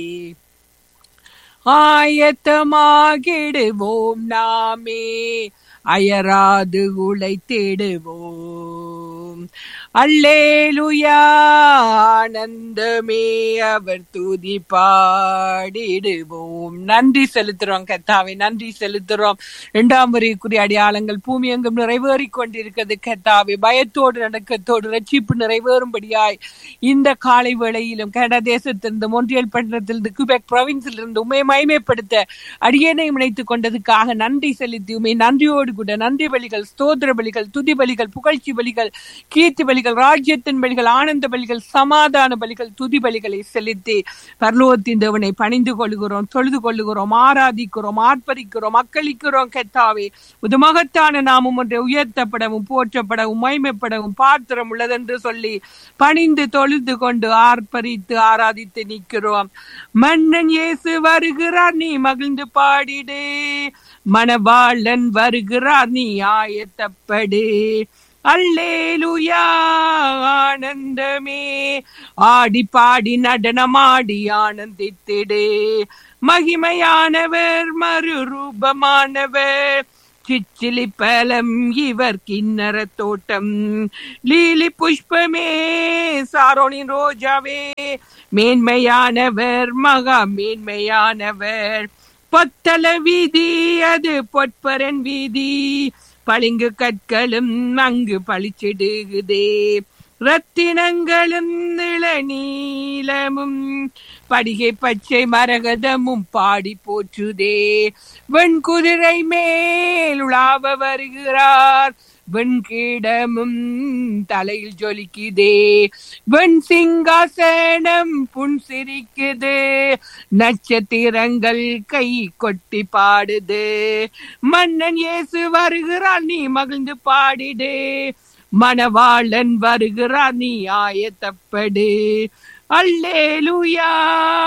ஆயத்தமாகிடுவோம் நாமே அயராது உழைத்திடுவோம் அல்லேலுயா ஆனந்தமே அவர் துதி பாடிடுவோம் நன்றி செலுத்துறோம் கத்தாவை நன்றி செலுத்துறோம் இரண்டாம் வரைக்குரிய அடையாளங்கள் பூமி எங்கும் நிறைவேறி கொண்டிருக்கிறது கத்தாவை பயத்தோடு நடக்கத்தோடு ரட்சிப்பு நிறைவேறும்படியாய் இந்த காலை வேளையிலும் கனடா தேசத்திலிருந்து மொன்றியல் பட்டணத்திலிருந்து குபெக் ப்ரொவின்ஸிலிருந்து உண்மை மயமைப்படுத்த அடியனை இணைத்துக் கொண்டதுக்காக நன்றி செலுத்தி உண்மை நன்றியோடு கூட நன்றி பலிகள் ஸ்தோத்திர பலிகள் துதி பலிகள் புகழ்ச்சி பலிகள் கீர்த்தி பலிகள் ராஜ்யத்தின் பலிகள் ஆனந்த பலிகள் சமாதான பலிகள் துதி பலிகளை செலுத்தி பரலோகத்தின் தேவனை பணிந்து கொள்கிறோம் தொழுது கொள்ளுகிறோம் ஆராதிக்கிறோம் ஆர்ப்பரிக்கிறோம் அக்களிக்கிறோம் கெத்தாவே உதுமகத்தான நாமம் ஒன்றை உயர்த்தப்படவும் போற்றப்படவும் மைமைப்படவும் பாத்திரம் உள்ளதென்று சொல்லி பணிந்து தொழுது கொண்டு ஆர்ப்பரித்து ஆராதித்து நிற்கிறோம் மன்னன் இயேசு வருகிறார் நீ மகிழ்ந்து பாடிடு மணவாளன் வருகிறார் நீ ஆயத்தப்படு அல்லேலுயா ஆனந்தமே ஆடி பாடி நடனமாடி ஆனந்தித்திடு மகிமையானவர் மறுரூபமானவர் சிச்சிலி பலம் இவர் கிண்ணற தோட்டம் லீலி புஷ்பமே சாரோனின் ரோஜாவே மேன்மையானவர் மகா மேன்மையானவர் பொத்தல வீதி அது பொற்பரன் வீதி பளிங்கு கற்களும் அங்கு பளிச்சிடுகுதே ரத்தினங்களும் இளநீலமும் படிகை பச்சை மரகதமும் பாடி போற்றுதே வெண்குதிரை மேல் உலாவ வருகிறார் வெண்கிடமும் தலையில் ஜொலிக்குதே வெண் சிங்காசனம் புன் சிரிக்குது நட்சத்திரங்கள் கை கொட்டி பாடுது மன்னன் இயேசு வருகிறார் நீ மகிழ்ந்து பாடிடு மணவாளன் வருகிறார் நீ ஆயத்தப்படு அல்லேலுயா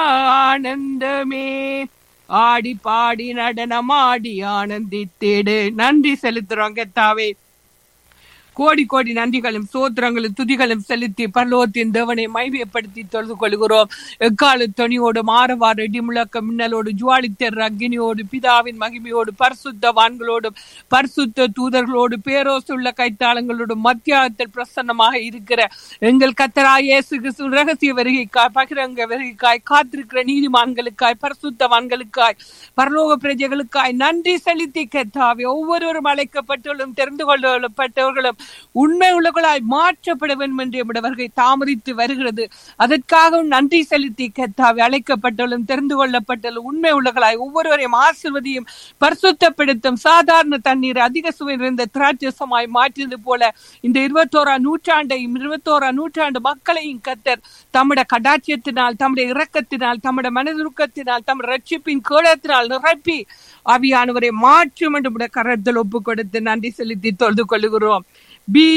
ஆனந்தமே ஆடி பாடி நடனமாடி ஆனந்தித்திடு நன்றி செலுத்துறோம் கெத்தாவே கோடி கோடி நன்றிகளும் சோத்திரங்களும் துதிகளும் செலுத்தி பரலோகத்தின் தேவனை மைவியப்படுத்தி தொழுது கொள்கிறோம் எக்கால துணியோடு மாறவாறு இடி முழக்க மின்னலோடு ஜுவாலித்தர் அக்னியோடு பிதாவின் மகிமையோடு பரிசுத்த வான்களோடும் பரிசுத்த தூதர்களோடு பேரோசுள்ள கைத்தாளங்களோடும் மத்தியாகத்தில் பிரசன்னமாக இருக்கிற எங்கள் கத்தரா இயேசு கிறிஸ்து ரகசிய வருகைக்காய் பகிரங்க வருகைக்காய் காத்திருக்கிற நீதிமான்களுக்காய் பரிசுத்தவான்களுக்காய் பரலோக பிரஜைகளுக்காய் நன்றி செலுத்தி கத்தாவே ஒவ்வொருவரும் அழைக்கப்பட்டுள்ளும் தெரிந்து கொள்ளப்பட்டவர்களும் உண்மை உள்ளவர்களாய் மாற்றப்பட வேண்டும் என்று நம்முடைய வருகை தாமதித்து வருகிறது அதற்காகவும் நன்றி செலுத்தி கத்தாவை அழைக்கப்பட்டாலும் தெரிந்து கொள்ளப்பட்டாலும் உண்மை உள்ளவர்களாய் ஒவ்வொருவரையும் ஆசிர்வதியும் பரிசுத்தப்படுத்தும் சாதாரண தண்ணீர் அதிக சுவை நிறைந்த திராட்சசமாய் மாற்றியது போல இந்த இருபத்தோரா நூற்றாண்டையும் இருபத்தோரா நூற்றாண்டு மக்களையும் கத்தர் தம்முடைய கடாட்சியத்தினால் தம்முடைய இரக்கத்தினால் தம்முடைய மனதுருக்கத்தினால் தம்முடைய ரட்சிப்பின் கேளத்தினால் நிரப்பி அவியானவரை மாற்றும் என்று கரத்தில் ஒப்பு கொடுத்து நன்றி செலுத்தி தொழுது கொள்கிறோம் பி